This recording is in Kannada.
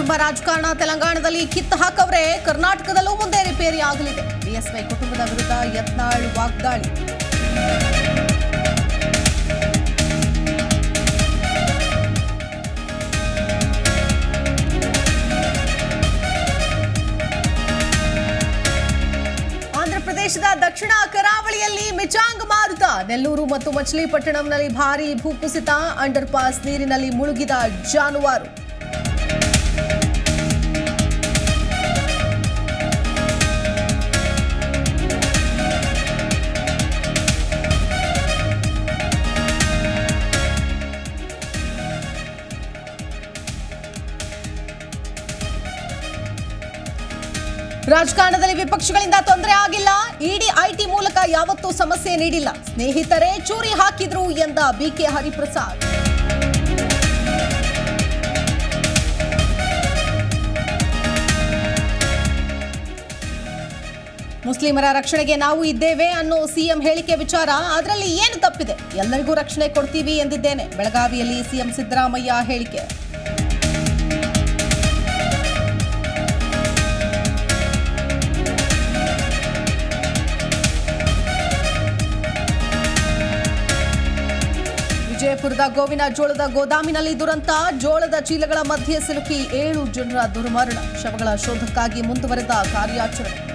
ಎಂಬ ರಾಜಕಾರಣ ತೆಲಂಗಾಣದಲ್ಲಿ ಕಿತ್ತು ಹಾಕವ್ರೆ ಕರ್ನಾಟಕದಲ್ಲೂ ಮುಂದೆ ರಿಪೇರಿ ಆಗಲಿದೆ ಬಿಎಸ್ವೈ ಕುಟುಂಬದ ವಿರುದ್ಧ ಯತ್ನಾಳ್ ವಾಗ್ದಾಳಿ ಆಂಧ್ರಪ್ರದೇಶದ ದಕ್ಷಿಣ ಕರಾವಳಿಯಲ್ಲಿ ಮಿಚಾಂಗ್ ಮಾರುತ ನೆಲ್ಲೂರು ಮತ್ತು ಮಚಿಲಿಪಟ್ಟಣಂನಲ್ಲಿ ಭಾರೀ ಭೂಕುಸಿತ ಅಂಡರ್ ಪಾಸ್ ನೀರಿನಲ್ಲಿ ಮುಳುಗಿದ ಜಾನುವಾರು ರಾಜಕಾರಣದಲ್ಲಿ ವಿಪಕ್ಷಗಳಿಂದ ತೊಂದರೆ ಆಗಿಲ್ಲ ಇಡಿ ಐಟಿ ಮೂಲಕ ಯಾವತ್ತೂ ಸಮಸ್ಯೆ ನೀಡಿಲ್ಲ ಸ್ನೇಹಿತರೇ ಚೂರಿ ಹಾಕಿದ್ರು ಎಂದ ಬಿಕೆ ಹರಿಪ್ರಸಾದ್ ಮುಸ್ಲಿಮರ ರಕ್ಷಣೆಗೆ ನಾವು ಇದ್ದೇವೆ ಅನ್ನೋ ಸಿಎಂ ಹೇಳಿಕೆ ವಿಚಾರ ಅದರಲ್ಲಿ ಏನು ತಪ್ಪಿದೆ ಎಲ್ಲರಿಗೂ ರಕ್ಷಣೆ ಕೊಡ್ತೀವಿ ಎಂದಿದ್ದೇನೆ ಬೆಳಗಾವಿಯಲ್ಲಿ ಸಿಎಂ ಸಿದ್ದರಾಮಯ್ಯ ಹೇಳಿಕೆ ವಿಜಯಪುರದ ಗೋವಿನ ಜೋಳದ ಗೋದಾಮಿನಲ್ಲಿ ದುರಂತ ಜೋಳದ ಚೀಲಗಳ ಮಧ್ಯೆ ಸಿಲುಕಿ ಏಳು ಜನರ ದುರ್ಮರಣ ಶವಗಳ ಶೋಧಕ್ಕಾಗಿ ಮುಂದುವರೆದ ಕಾರ್ಯಾಚರಣೆ